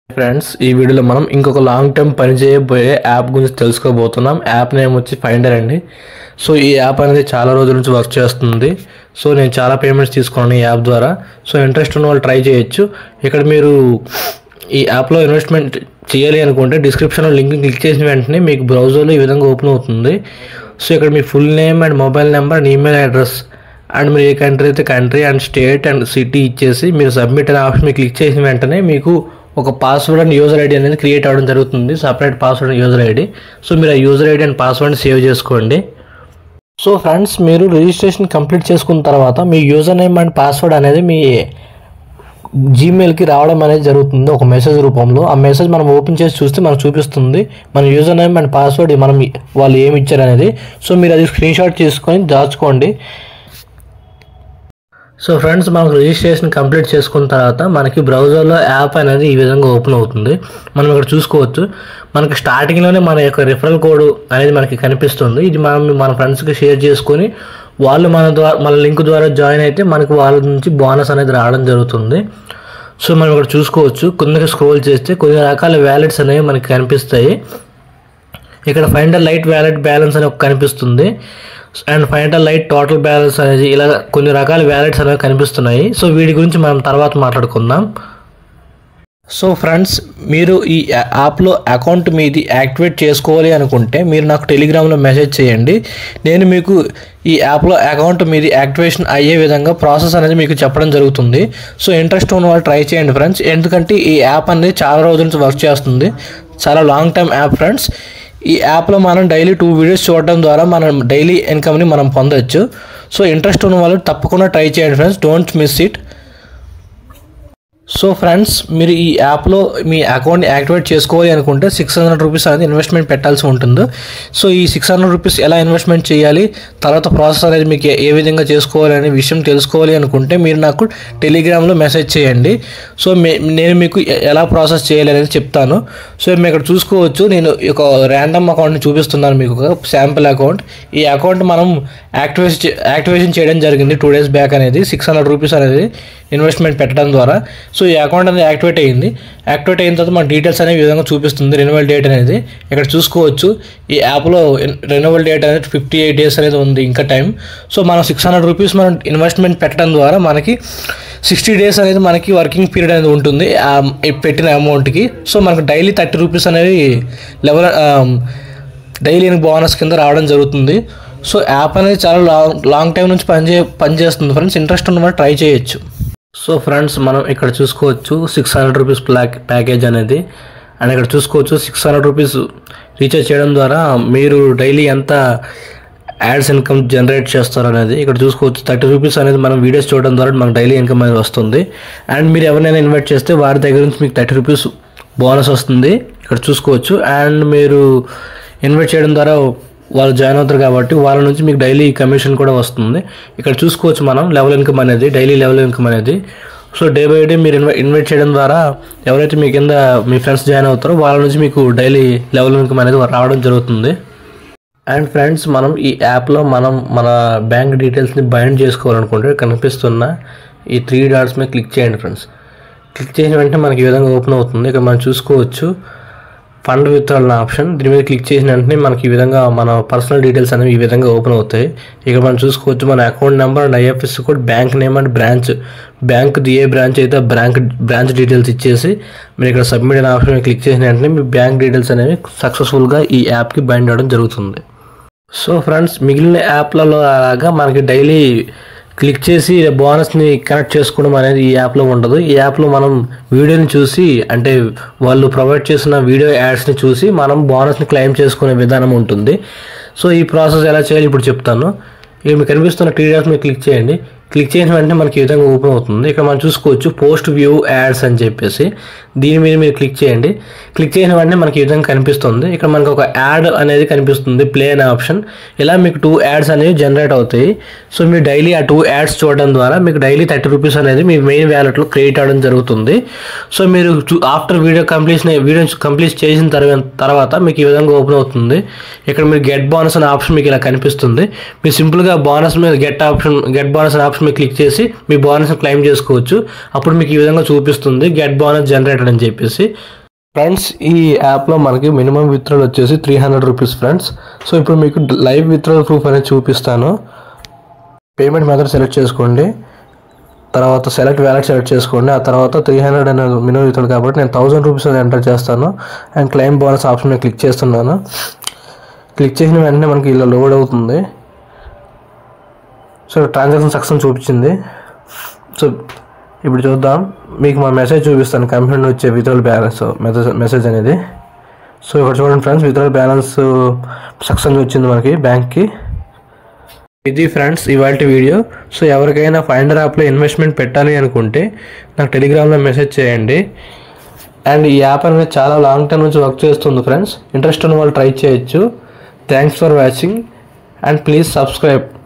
friends ఈ వీడియోలో మనం ఇంకొక లాంగ్ టర్మ్ పని చేయబోయే యాప్ గురించి తెలుసుకోబోతున్నాం యాప్ నేమ్ వచ్చి ఫైండర్ అండి సో ఈ యాప్ అనేది చాలా రోజుల నుంచి వర్క్ చేస్తుంది సో నేను చాలా పేమెంట్స్ తీసుకున్నాను ఈ యాప్ ద్వారా సో ఇంట్రెస్ట్ ఉన్న వాళ్ళు ట్రై చేయొచ్చు ఇక్కడ మీరు ఈ యాప్లో ఇన్వెస్ట్మెంట్ చేయాలి అనుకుంటే డిస్క్రిప్షన్లో లింక్ క్లిక్ చేసిన వెంటనే మీకు బ్రౌజర్లో ఈ విధంగా ఓపెన్ అవుతుంది సో ఇక్కడ మీ full name and mobile number and email address and మీరు ఏ కంట్రీ అయితే country and state and city ఇచ్చేసి మీరు సబ్మిట్ అనే ఆప్షన్ మీరు క్లిక్ చేసిన వెంటనే మీకు ఒక పాస్వర్డ్ అండ్ యూజర్ ఐడి అనేది క్రియేట్ అవ్వడం జరుగుతుంది separate password and user ID so మీరు ఆ user ID and password save చేసుకోండి సో ఫ్రెండ్స్ మీరు రిజిస్ట్రేషన్ కంప్లీట్ చేసుకున్న తర్వాత మీ యూజర్ నేమ్ అండ్ పాస్వర్డ్ అనేది మీ జీమెయిల్కి రావడం అనేది జరుగుతుంది ఒక మెసేజ్ రూపంలో ఆ మెసేజ్ మనం ఓపెన్ చేసి చూస్తే మనకు చూపిస్తుంది మన యూజర్ నేమ్ అండ్ పాస్వర్డ్ మనం వాళ్ళు ఏమి ఇచ్చారు అనేది సో మీరు అది స్క్రీన్ షాట్ తీసుకొని దాచుకోండి సో ఫ్రెండ్స్ మనకు రిజిస్ట్రేషన్ కంప్లీట్ చేసుకున్న తర్వాత మనకి బ్రౌజర్లో యాప్ అనేది ఈ విధంగా ఓపెన్ అవుతుంది మనం ఇక్కడ చూసుకోవచ్చు మనకి స్టార్టింగ్లోనే మన యొక్క రిఫరల్ కోడ్ అనేది మనకి కనిపిస్తుంది ఇది మనం మన ఫ్రెండ్స్కి షేర్ చేసుకొని వాళ్ళు మన ద్వారా మన లింక్ ద్వారా జాయిన్ అయితే మనకు వాళ్ళ నుంచి బోనస్ అనేది రావడం జరుగుతుంది సో మనం ఇక్కడ చూసుకోవచ్చు కిందకి స్క్రోల్ చేస్తే కొన్ని రకాల వ్యాలెట్స్ అనేవి మనకి కనిపిస్తాయి ఇక్కడ ఫైండర్ లైట్ వ్యాలెట్ బ్యాలెన్స్ అని ఒక కనిపిస్తుంది and finder light total balance అనేది ఇలా కొన్ని రకాల వ్యాలెట్స్ అనేవి కనిపిస్తున్నాయి సో వీటి గురించి మనం తర్వాత మాట్లాడుకుందాం సో ఫ్రెండ్స్ మీరు ఈ యాప్లో అకౌంట్ మీది యాక్టివేట్ చేసుకోవాలి అనుకుంటే మీరు నాకు టెలిగ్రామ్లో మెసేజ్ చేయండి నేను మీకు ఈ యాప్లో అకౌంట్ మీది యాక్టివేషన్ అయ్యే విధంగా ప్రాసెస్ అనేది మీకు చెప్పడం జరుగుతుంది సో ఇంట్రెస్ట్ ఉన్న వాళ్ళు ట్రై చేయండి ఫ్రెండ్స్ ఎందుకంటే ఈ యాప్ అనేది చాలా రోజుల నుంచి వర్క్ చేస్తుంది చాలా లాంగ్ టర్మ్ యాప్ ఫ్రెండ్స్ ఈ యాప్లో మనం డైలీ టూ వీడియోస్ చూడడం ద్వారా మనం డైలీ ఇన్కమ్ని మనం పొందొచ్చు సో ఇంట్రెస్ట్ ఉన్న వాళ్ళు తప్పకుండా ట్రై చేయండి friends don't miss it so friends మీరు ఈ యాప్లో మీ అకౌంట్ యాక్టివేట్ చేసుకోవాలి అనుకుంటే సిక్స్ హండ్రెడ్ రూపీస్ అనేది ఇన్వెస్ట్మెంట్ పెట్టాల్సి ఉంటుంది సో ఈ సిక్స్ హండ్రెడ్ రూపీస్ ఎలా ఇన్వెస్ట్మెంట్ చేయాలి తర్వాత ప్రాసెస్ అనేది మీకు ఏ- ఏ విధంగా చేసుకోవాలి అనే విషయం తెలుసుకోవాలి అనుకుంటే మీరు నాకు టెలిగ్రామ్లో మెసేజ్ చేయండి సో మే నేను మీకు ఎ- ఎలా ప్రాసెస్ చేయాలి అనేది చెప్తాను సో మీరు ఇక్కడ చూసుకోవచ్చు నేను ఒక ర్యాండమ్ అకౌంట్ని చూపిస్తున్నాను మీకు ఒక శాంపుల్ అకౌంట్ ఈ అకౌంట్ మనం యాక్టివేషన్ చే- యాక్టివేషన్ చేయడం జరిగింది టూ డేస్ బ్యాక్ అనేది సిక్స్ హండ్రెడ్ రూపీస్ అనేది ఇన్వెస్ట్మెంట్ పెట్టడం ద్వారా సో ఈ అకౌంట్ అనేది యాక్టివేట్ అయ్యింది యాక్టివేట్ అయిన తర్వాత మన డీటెయిల్స్ అనేవి ఈ విధంగా చూపిస్తుంది రెన్యువల్ డేట్ అనేది ఇక్కడ చూసుకోవచ్చు ఈ యాప్లో రెన్యువల్ డేట్ అనేది ఫిఫ్టీ ఎయిట్ డేస్ అనేది ఉంది ఇంకా టైం సో మనం సిక్స్ హండ్రెడ్ రూపీస్ మనం ఇన్వెస్ట్మెంట్ పెట్టడం ద్వారా మనకి సిక్స్టీ డేస్ అనేది మనకి వర్కింగ్ పీరియడ్ అనేది ఉంటుంది ఆ ఈ పెట్టిన అమౌంట్కి సో మనకు డైలీ థర్టీ రూపీస్ అనేవి లెవెల్ డైలీ బోనస్ కింద రావడం జరుగుతుంది సో యాప్ అనేది చాలా లాంగ్ లాంగ్ టైం నుంచి పనిచే పనిచేస్తుంది ఫ్రెండ్స్ ఇంట్రెస్ట్ ఉన్న వాళ్ళు ట్రై చేయొచ్చు సో ఫ్రెండ్స్ మనం ఇక్కడ చూసుకోవచ్చు six hundred rupees pack package అనేది అండ్ ఇక్కడ చూసుకోవచ్చు సిక్స్ హండ్రెడ్ రూపీస్ రీఛార్జ్ చేయడం ద్వారా మీరు డైలీ ఎంత యాడ్స్ ఇన్కమ్ జనరేట్ చేస్తారు అనేది ఇక్కడ చూసుకోవచ్చు థర్టీ రూపీస్ అనేది మనం వీడియోస్ చూడడం ద్వారా మనకు డైలీ ఇన్కమ్ అనేది వస్తుంది అండ్ మీరు ఎవరినైనా ఇన్వైట్ చేస్తే వారి దగ్గర నుంచి మీకు థర్టీ రూపీస్ బోనస్ వస్తుంది ఇక్కడ చూసుకోవచ్చు అండ్ మీరు ఇన్వైట్ చేయడం ద్వారా వాళ్ళు జాయిన్ అవుతారు కాబట్టి వాళ్ళ నుంచి మీకు డైలీ కమిషన్ కూడా వస్తుంది ఇక్కడ చూసుకోవచ్చు మనం లెవెల్ ఇన్కమ్ అనేది డైలీ లెవెల్ ఇన్కమ్ అనేది సో డే బై డే మీరు ఇన్వై ఇన్వైట్ చేయడం ద్వారా ఎవరైతే మీ కింద మీ ఫ్రెండ్స్ జాయిన్ అవుతారో వాళ్ళ నుంచి మీకు డైలీ లెవెల్ ఇన్కమ్ అనేది రావడం జరుగుతుంది అండ్ ఫ్రెండ్స్ మనం ఈ యాప్లో మనం మన బ్యాంక్ డీటెయిల్స్ని బైండ్ చేసుకోవాలనుకుంటే కనిపిస్తున్న ఈ త్రీ డాట్స్ మీద క్లిక్ చేయండి ఫ్రెండ్స్ క్లిక్ చేసిన వెంటనే మనకి ఈ విధంగా ఓపెన్ అవుతుంది ఇక్కడ మనం చూసుకోవచ్చు ఫండ్ విత్డ్రాల్ ఆప్షన్ దీని మీద క్లిక్ చేసిన వెంటనే మనకి ఈ విధంగా మన పర్సనల్ డీటెయిల్స్ అనేవి ఈ విధంగా ఓపెన్ అవుతాయి ఇక మనం చూసుకోవచ్చు మన account number and IFSC code bank name and branch బ్యాంక్ది ఏ బ్రాంచ్ అయితే బ్యాంక్ బ్రాంచ్ డీటెయిల్స్ ఇచ్చేసి మీరు ఇక్కడ సబ్మిట్ అనే ఆప్షన్ మీద క్లిక్ చేసిన వెంటనే మీ బ్యాంక్ డీటెయిల్స్ అనేవి సక్సెస్ఫుల్గా ఈ యాప్కి బైండ్ అవ్వడం జరుగుతుంది సో ఫ్రెండ్స్ మిగిలిన యాప్లలో అలాగా మనకి డైలీ క్లిక్ చేసి బోనస్ని కనెక్ట్ చేసుకోవడం అనేది ఈ యాప్లో ఉండదు ఈ యాప్లో మనం వీడియోని చూసి అంటే వాళ్ళు ప్రొవైడ్ చేసిన వీడియో యాడ్స్ని చూసి మనం బోనస్ని క్లెయిమ్ చేసుకునే విధానం ఉంటుంది సో ఈ ప్రాసెస్ ఎలా చేయాలి ఇప్పుడు చెప్తాను ఇక మీకు కనిపిస్తున్న టీడీఎస్ మీద క్లిక్ చేయండి క్లిక్ చేసిన వెంటనే మనకి ఈ విధంగా ఓపెన్ అవుతుంది ఇక్కడ మనం చూసుకోవచ్చు పోస్ట్ వ్యూ యాడ్స్ అని చెప్పేసి దీని మీద మీరు క్లిక్ చేయండి క్లిక్ చేసిన వెంటనే మనకి ఈ విధంగా కనిపిస్తుంది ఇక్కడ మనకు ఒక యాడ్ అనేది కనిపిస్తుంది ప్లే అనే ఆప్షన్ ఇలా మీకు టూ యాడ్స్ అనేవి జనరేట్ అవుతాయి సో మీరు డైలీ ఆ టూ యాడ్స్ చూడడం ద్వారా మీకు డైలీ థర్టీ రూపీస్ అనేది మీ మెయిన్ వ్యాలెట్లో క్రియేట్ అవ్వడం జరుగుతుంది సో మీరు after video completion video complete చేసిన తర్వాత తర్వాత మీకు ఈ విధంగా ఓపెన్ అవుతుంది ఇక్కడ మీరు గెట్ బోనస్ అనే ఆప్షన్ మీకు ఇలా కనిపిస్తుంది మీరు సింపుల్గా బోనస్ మీద గెట్ ఆప్షన్ గెట్ బోనస్ అనే ఆప్షన్ మీద క్లిక్ చేసి మీ బోనస్ని క్లెయిమ్ చేసుకోవచ్చు అప్పుడు మీకు ఈ విధంగా చూపిస్తుంది గెట్ బోనస్ జనరేటెడ్ అని చెప్పేసి ఫ్రెండ్స్ ఈ యాప్లో మనకి మినిమం విత్డ్రాల్ వచ్చేసి three hundred rupees friends so ఇప్పుడు మీకు లైవ్ విత్డ్రాల్ ప్రూఫ్ అనేది చూపిస్తాను పేమెంట్ మెథడ్ సెలెక్ట్ చేసుకోండి తర్వాత సెలెక్ట్ వ్యాలెట్ సెలెక్ట్ చేసుకోండి ఆ తర్వాత త్రీ హండ్రెడ్ అనేది మినిమం విత్డ్రాల్ కాబట్టి నేను థౌసండ్ రూపీస్ అనేది ఎంటర్ చేస్తాను అండ్ క్లెయిమ్ బోనస్ ఆప్షన్ మీద క్లిక్ చేస్తున్నాను క్లిక్ చేసిన వెంటనే మనకి ఇలా లోడ్ అవుతుంది సో ట్రాన్సాక్షన్ సక్సెస్ చూపించింది సో ఇప్పుడు చూద్దాం మీకు మా మెసేజ్ చూపిస్తాను కంపెనీ నుండి వచ్చే విత్డ్రాల్ బ్యాలెన్స్ మెసేజ్ మెసేజ్ అనేది సో ఇక్కడ చూడండి ఫ్రెండ్స్ విత్డ్రాల్ బ్యాలెన్స్ సక్సెస్ వచ్చింది మనకి బ్యాంక్కి ఇది ఫ్రెండ్స్ ఇవాళ వీడియో సో ఎవరికైనా ఫైండర్ యాప్లో ఇన్వెస్ట్మెంట్ పెట్టాలి అనుకుంటే నాకు టెలిగ్రామ్లో మెసేజ్ చేయండి అండ్ ఈ యాప్ అనేది చాలా లాంగ్ టర్మ్ నుంచి వర్క్ చేస్తుంది ఫ్రెండ్స్ ఇంట్రెస్ట్ ఉన్న వాళ్ళు ట్రై చేయొచ్చు thanks for watching and please subscribe